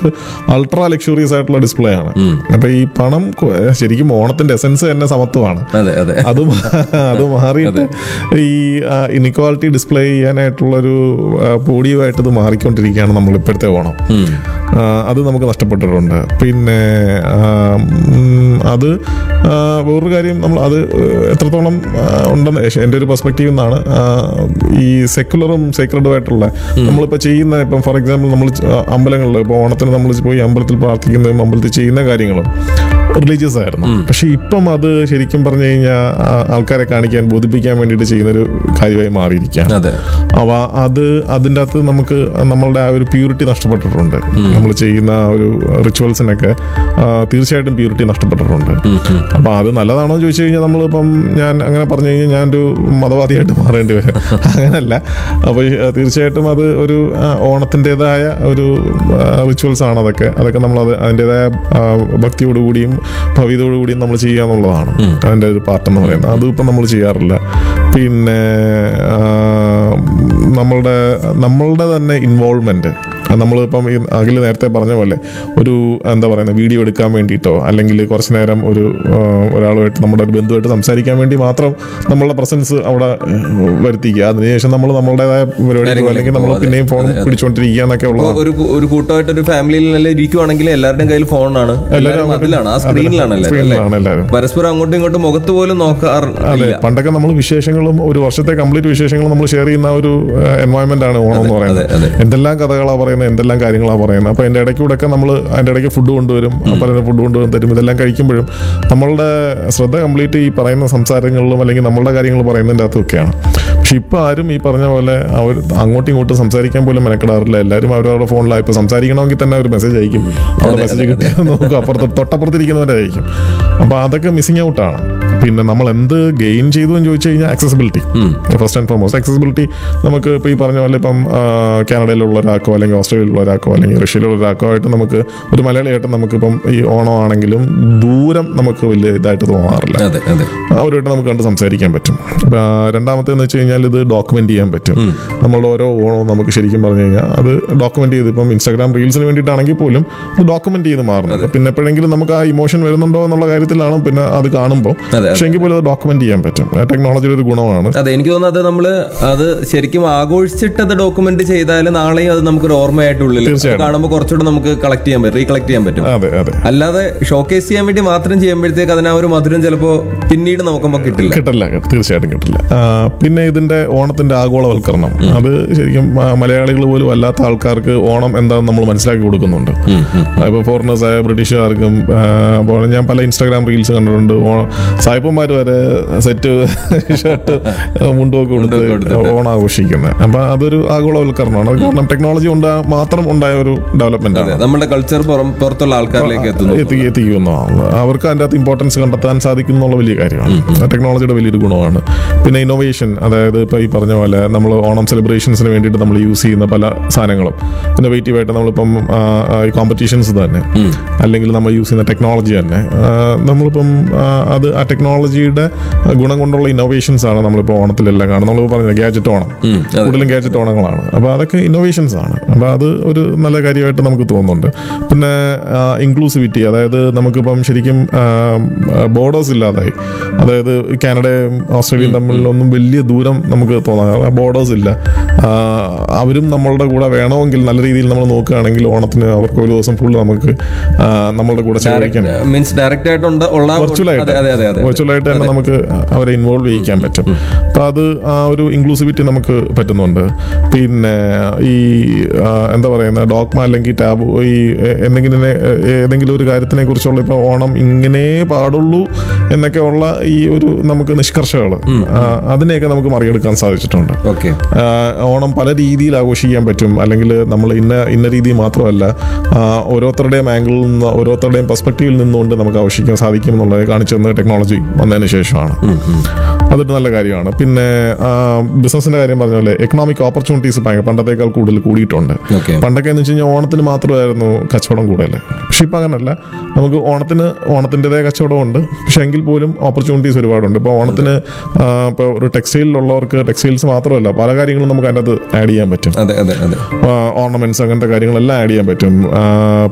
നമുക്ക് ultra luxuries ആയിട്ടുള്ള display ആണ് അപ്പൊ ഈ പണം കൊ- ശരിക്കും ഓണത്തിന്റെ എസൻസ് തന്നെ സമത്വമാണ് അതെ അതെ അത് മാ- അത് മാറിയിട്ട് ഈ ഇനിക്വാളിറ്റി ഡിസ്പ്ലേ ചെയ്യാനായിട്ടുള്ളൊരു പോഡിയമായിട്ട് ഇത് മാറിക്കൊണ്ടിരിക്കുകയാണ് നമ്മൾ ഇപ്പോഴത്തെ ഓണം ആ, അത് നമുക്ക് നഷ്ടപ്പെട്ടിട്ടുണ്ട് പിന്നെ ആ, ഉം, അത് ആ, വേറൊരു കാര്യം നമ്മൾ അത് എത്രത്തോളം ആ, ഉണ്ടെന്ന് ഏ- എൻ്റെ ഒരു പെർസ്പെക്റ്റീവ് നിന്നാണ് ആ, ഈ സെക്കുലറും സേക്രഡുമായിട്ടുള്ള നമ്മളിപ്പോൾ ചെയ്യുന്ന ഇപ്പം ഫോർ എക്സാമ്പിൾ നമ്മൾ അമ്പലങ്ങളിൽ ഇപ്പോൾ ഓണത്തിന് നമ്മൾ പോയി അമ്പലത്തിൽ പ്രാർത്ഥിക്കുന്നതും അമ്പലത്തിൽ ചെയ്യുന്ന കാര്യങ്ങളും റിലീജിയസ് ആയിരുന്നു പക്ഷെ ഇപ്പം അത് ശരിക്കും പറഞ്ഞു കഴിഞ്ഞാൽ ആൾക്കാരെ കാണിക്കാൻ ബോധിപ്പിക്കാൻ വേണ്ടിയിട്ട് ചെയ്യുന്നൊരു കാര്യമായി മാറിയിരിക്കുകയാണ് അതെ അവ അത് അതിൻ്റെ അകത്ത് നമുക്ക് നമ്മളുടെ ആ ഒരു പ്യൂരിറ്റി നഷ്ടപ്പെട്ടിട്ടുണ്ട് നമ്മൾ ചെയ്യുന്ന ആ ഒരു റിച്വൽസിനൊക്കെ ആ, തീർച്ചയായിട്ടും പ്യൂരിറ്റി നഷ്ടപ്പെട്ടിട്ടുണ്ട് അപ്പൊ അത് നല്ലതാണോ എന്ന് ചോദിച്ചു കഴിഞ്ഞാൽ നമ്മളിപ്പം ഞാൻ അങ്ങനെ പറഞ്ഞു കഴിഞ്ഞാൽ ഞാനൊരു മതവാദിയായിട്ട് മാറേണ്ടി വരും അങ്ങനല്ല അപ്പോൾ തീർച്ചയായിട്ടും അത് ഒരു ആ, ഓണത്തിൻ്റെതായ ഒരു റിച്വൽസ് ആണ് അതൊക്കെ അതൊക്കെ നമ്മൾ അത് അതിൻ്റെതായ ആ, ഭക്തിയോടുകൂടിയും ഭവ്യതയോടുകൂടിയും നമ്മൾ ചെയ്യുക എന്നുള്ളതാണ് അതിൻ്റെ ഒരു പാർട്ട് എന്ന് പറയുന്നത് അതും ഇപ്പം നമ്മൾ ചെയ്യാറില്ല പിന്നെ ആ, നമ്മളുടെ നമ്മളുടെ തന്നെ ഇൻവോൾവ്മെന്റ് നമ്മളിപ്പം ഈ അഖിൽ നേരത്തെ പറഞ്ഞ പോലെ ഒരു എന്താ പറയുന്നത് വീഡിയോ എടുക്കാൻ വേണ്ടിയിട്ടോ അല്ലെങ്കിൽ കുറച്ച് നേരം ഒരു ആ, ഒരാളുമായിട്ട് നമ്മുടെ ഒരു ബന്ധുവായിട്ട് സംസാരിക്കാൻ വേണ്ടി മാത്രം നമ്മളുടെ പ്രസൻസ് അവിടെ ഏഹ്, വരുത്തിക്കുക അതിനുശേഷം നമ്മൾ നമ്മളുടേതായ പരിപാടി അല്ലെങ്കിൽ നമ്മൾ പിന്നെയും ഫോൺ പിടിച്ചുകൊണ്ടിരിക്കുക എന്നൊക്കെ ഇപ്പൊ ഉള്ളതാണ് ഒരു കു- ഒരു കൂട്ടമായിട്ട് ഒരു ഫാമിലിയിൽ നല്ല ഇരിക്കുവാണെങ്കിൽ എല്ലാവരുടെയും കയ്യിൽ ഫോണാണ് എല്ലാവരും അതിലാണ് ആ സ്ക്രീനിലാണ് എല്ലാവരും അല്ലേ? സ്ക്രീനിലാണ് എല്ലാവരും പരസ്പരം അങ്ങോട്ടും ഇങ്ങോട്ടും മുഖത്ത് പോലും അതെ നോക്കാറില്ല പണ്ടൊക്കെ നമ്മൾ വിശേഷങ്ങളും ഒരു വർഷത്തെ കംപ്ലീറ്റ് വിശേഷങ്ങളും നമ്മൾ ഷെയർ ചെയ്യുന്ന ഒരു എൻവയോൺമെന്റ് ആണ് ഓണം എന്ന് പറയുന്നത് അതെ, എന്തെല്ലാം കഥകളാണ് പറയുന്നത് എന്തെല്ലാം കാര്യങ്ങളാണ് പറയുന്നത് അപ്പൊ അതിന്റെ ഇടയ്ക്കൂടെ ഒക്കെ നമ്മൾ അതിന്റെ ഇടയ്ക്ക് ഫുഡ് കൊണ്ടുവരും പലരും ഫുഡ് കൊണ്ടുവരും തരും ഇതെല്ലാം കഴിക്കുമ്പോഴും നമ്മളുടെ ശ്രദ്ധ കംപ്ലീറ്റ് ഈ പറയുന്ന സംസാരങ്ങളിലും അല്ലെങ്കിൽ നമ്മളുടെ കാര്യങ്ങൾ പറയുന്നതിൻ്റെ അകത്തൊക്കെയാണ് പക്ഷെ ഇപ്പൊ ആരും ഈ പറഞ്ഞ പോലെ അവർ അങ്ങോട്ടും ഇങ്ങോട്ടും സംസാരിക്കാൻ പോലും മെനക്കെടാറില്ല എല്ലാവരും അവരവരുടെ ഫോണിലാണ് ഇപ്പൊ സംസാരിക്കണമെങ്കിൽ തന്നെ ഒരു മെസ്സേജ് അയക്കും അവിടെ മെസ്സേജ് കിട്ടിയാൽ നോക്കും അപ്പുറത്ത് തൊട്ടപ്പുറത്തിരിക്കുന്നവരെ അയക്കും അപ്പൊ അതൊക്കെ മിസ്സിംഗ് ഔട്ടാണ് പിന്നെ നമ്മൾ എന്ത് ഗെയിൻ ചെയ്തു എന്ന് ചോദിച്ചു കഴിഞ്ഞാൽ accessibility first and foremost accessibility നമുക്ക് ഇപ്പോൾ ഈ പറഞ്ഞ പോലെ ഇപ്പം ആ, കാനഡയിലുള്ള ഒരാൾക്കോ അല്ലെങ്കിൽ ഓസ്ട്രേലിയയിലുള്ള ഒരാൾക്കോ അല്ലെങ്കിൽ റഷ്യയിലുള്ള ഒരാൾക്കോ ആയിട്ട് നമുക്ക് ഒരു മലയാളിയായിട്ട് നമുക്കിപ്പം ഈ ഓണം ആണെങ്കിലും ദൂരം നമുക്ക് വലിയ ഇതായിട്ട് തോന്നാറില്ല അതെ അതെ അവരുമായിട്ട് നമുക്ക് കണ്ട് സംസാരിക്കാൻ പറ്റും ആ, രണ്ടാമത്തേന്ന് വെച്ച് കഴിഞ്ഞാൽ ഇത് ഡോക്യുമെന്റ് ചെയ്യാൻ പറ്റും നമ്മളുടെ ഓരോ ഓണവും നമുക്ക് ശരിക്കും പറഞ്ഞു കഴിഞ്ഞാൽ അത് ഡോക്യുമെന്റ് ചെയ്ത് ഇപ്പം ഇൻസ്റ്റാഗ്രാം റീൽസിന് വേണ്ടിയിട്ടാണെങ്കിൽ പോലും അത് ഡോക്യുമെന്റ് ചെയ്ത് മാറുന്നത് പിന്നെ എപ്പോഴെങ്കിലും നമുക്ക് ആ ഇമോഷൻ വരുന്നുണ്ടോ എന്നുള്ള കാര്യത്തിലാണ് പിന്നെ അത് കാണുമ്പോൾ അതെ. പക്ഷെ എങ്കിൽ പോലും അത് ഡോക്യുമെന്റ് ചെയ്യാൻ പറ്റും ടെക്നോളജിയുടെ ഒരു ഗുണമാണ് അതെ എനിക്ക് തോന്നുന്നത് അത് നമ്മള് അത് ശരിക്കും ആഘോഷിച്ചിട്ട് അത് ഡോക്യുമെന്റ് ചെയ്താൽ നാളെയും അത് നമുക്കൊരു ഓർമ്മയായിട്ട് ഉള്ളിൽ തീർച്ചയായും. കാണുമ്പോൾ കുറച്ചുകൂടെ നമുക്ക് കളക്ട് ചെയ്യാൻ പറ്റും റീകളക്ട് ചെയ്യാൻ പറ്റും അതെ അതെ അല്ലാതെ ഷോക്കേസ് ചെയ്യാൻ വേണ്ടി മാത്രം ചെയ്യുമ്പോഴത്തേക്ക് അതിന് ആ ഒരു മധുരം ചിലപ്പോ പിന്നീട് നോക്കുമ്പോൾ കിട്ടില്ല കിട്ടില്ല കിട്ടില്ല, തീർച്ചയായിട്ടും കിട്ടില്ല ആ, പിന്നെ ഇതിന്റെ ഓണത്തിന്റെ ആഗോളവൽക്കരണം അത് ശരിക്കും മലയാളികൾ പോലും അല്ലാത്ത ആൾക്കാർക്ക് ഓണം എന്താണെന്ന് നമ്മൾ മനസ്സിലാക്കി കൊടുക്കുന്നുണ്ട് ഇപ്പൊ ഫോറിനേഴ്സ് ആയ ബ്രിട്ടീഷുകാർക്കും ആ, അപ്പോൾ ഞാൻ പല ഇൻസ്റ്റാഗ്രാം റീൽസ് കണ്ടിട്ടുണ്ട് ഓ- സായിപ്പന്മാർ വരെ സെറ്റ് ഷർട്ട് മുണ്ടുമൊക്കെ കൊടുത്ത് ഓണം ആഘോഷിക്കുന്നത് അപ്പൊ അതൊരു ആഗോളവൽക്കരണമാണ് അത് കാരണം ടെക്നോളജി ഉണ്ടാ മാത്രം ഉണ്ടായ ഒരു ഡെവലപ്മെന്റ് ആണ് നമ്മുടെ കൾച്ചർ പുറത്തുള്ള ആൾക്കാരിലേക്ക് എത്തുന്നു എത്തി എത്തിക്കുന്നതാണ് അവർക്ക് അതിൻ്റെ അകത്ത് ഇമ്പോർട്ടൻസ് കണ്ടെത്താൻ സാധിക്കും എന്നുള്ള വലിയ കാര്യമാണ് ടെക്നോളജിയുടെ വലിയൊരു ഗുണമാണ് പിന്നെ ഇന്നോവേഷൻ അതായത് ഇപ്പോൾ ഈ പറഞ്ഞ പോലെ നമ്മൾ ഓണം സെലിബ്രേഷൻസിന് വേണ്ടിയിട്ട് നമ്മൾ യൂസ് ചെയ്യുന്ന പല സാധനങ്ങളും ഇന്നോവേറ്റീവ് ആയിട്ട് നമ്മളിപ്പം ആ, ആ, ഈ കോമ്പറ്റീഷൻസ് തന്നെ അല്ലെങ്കിൽ നമ്മൾ യൂസ് ചെയ്യുന്ന ടെക്നോളജി തന്നെ ആ, നമ്മളിപ്പം ആ, അത് ആ ടെക്നോളജിയുടെ ഗുണം കൊണ്ടുള്ള ഇന്നോവേഷൻസ് ആണ് നമ്മളിപ്പോൾ ഓണത്തിലെല്ലാം കാണുന്നത് നമ്മളിപ്പോൾ പറഞ്ഞത് ഗാജറ്റ് ഓണം കൂടുതലും ഗാജറ്റ് ഓണങ്ങളാണ് അപ്പോൾ അതൊക്കെ ഇന്നോവേഷൻസ് ആണ് അപ്പോൾ അത് ഒരു നല്ല കാര്യമായിട്ട് നമുക്ക് തോന്നുന്നുണ്ട് പിന്നെ ഇൻക്ലൂസിവിറ്റി അതായത് നമുക്കിപ്പം ശരിക്കും ബോർഡേഴ്സ് ഇല്ലാതായി അതായത് കാനഡയും ഓസ്ട്രേലിയയും തമ്മിലൊന്നും വലിയ ദൂരം നമുക്ക് തോന്നാം ബോർഡേഴ്സ് ഇല്ല ആ, അവരും നമ്മളുടെ കൂടെ വേണമെങ്കിൽ നല്ല രീതിയിൽ നമ്മൾ നോക്കുകയാണെങ്കിൽ ഓണത്തിന് അവർക്ക് ഒരു ദിവസം ഫുള്ള് നമുക്ക് ആ, നമ്മളുടെ കൂടെ ചെലവഴിക്കാൻ മീൻസ് ഡയറക്റ്റ് ആയിട്ട് ഉണ്ട്- ഉള്ള വെർച്വലായിട്ട് അതെ അതെ അതെ അതെ വെർച്വലായിട്ട് തന്നെ നമുക്ക് അവരെ ഇൻവോൾവ് ചെയ്യിക്കാൻ പറ്റും അപ്പൊ അത് ആ ഒരു ഇൻക്ലൂസിവിറ്റി നമുക്ക് പറ്റുന്നുണ്ട് പിന്നെ ഈ ആ, എന്താ പറയുന്ന ഡോക്മ അല്ലെങ്കിൽ ടാബ് ഈ എ- എന്തെങ്കിലും എ- ഏതെങ്കിലും ഒരു കാര്യത്തിനെ കുറിച്ചുള്ള ഇപ്പൊ ഓണം ഇങ്ങനെ പാടുള്ളൂ എന്നൊക്കെ ഉള്ള ഈ ഒരു നമുക്ക് നിഷ്കർഷകൾ അതിനെയൊക്കെ നമുക്ക് മറികടക്കാൻ സാധിച്ചിട്ടുണ്ട് ഓക്കെ ആ, ഓണം പല രീതിയിൽ ആഘോഷിക്കാൻ പറ്റും അല്ലെങ്കിൽ നമ്മൾ ഇന്ന ഇന്ന രീതി മാത്രമല്ല ആ, ഓരോരുത്തരുടെയും ആംഗിളിൽ നിന്ന് ഓരോരുത്തരുടെയും പെർസ്പെക്റ്റീവിൽ നിന്നുകൊണ്ട് നമുക്ക് ആഘോഷിക്കാൻ സാധിക്കും എന്നുള്ളത് കാണിച്ചു തന്ന ടെക്നോളജി വന്നതിന് ശേഷമാണ് അതൊരു നല്ല കാര്യമാണ് പിന്നെ ബിസിനസിന്റെ കാര്യം പറഞ്ഞ പോലെ എക്കണോമിക് ഓപ്പർച്യൂണിറ്റീസ് ഭയങ്കര പണ്ടത്തേക്കാൾ കൂടുതൽ കൂടിയിട്ടുണ്ട് ഓക്കെ പണ്ടൊക്കെ എന്ന് വെച്ച് കഴിഞ്ഞാൽ ഓണത്തിന് മാത്രമായിരുന്നു കച്ചവടം കൂടുതൽ പക്ഷെ ഇപ്പം അങ്ങനല്ല നമുക്ക് ഓണത്തിന് ഓണത്തിൻ്റെതായ കച്ചവടം ഉണ്ട് പക്ഷെ എങ്കിൽ പോലും ഓപ്പർച്യൂണിറ്റീസ് ഒരുപാടുണ്ട് ഇപ്പോൾ ഓണത്തിന് ഇപ്പോൾ ഒരു ടെക്സ്റ്റൈലിലുള്ളവർക്ക് ടെക്സ്റ്റൈൽസ് മാത്രമല്ല പല കാര്യങ്ങളും നമുക്ക് അതിൻ്റെ അകത്ത് ആഡ് ചെയ്യാൻ പറ്റും അതെ അതെ അതെ ഓർണമെന്റ്സ് അങ്ങനത്തെ കാര്യങ്ങളെല്ലാം ആഡ് ചെയ്യാൻ പറ്റും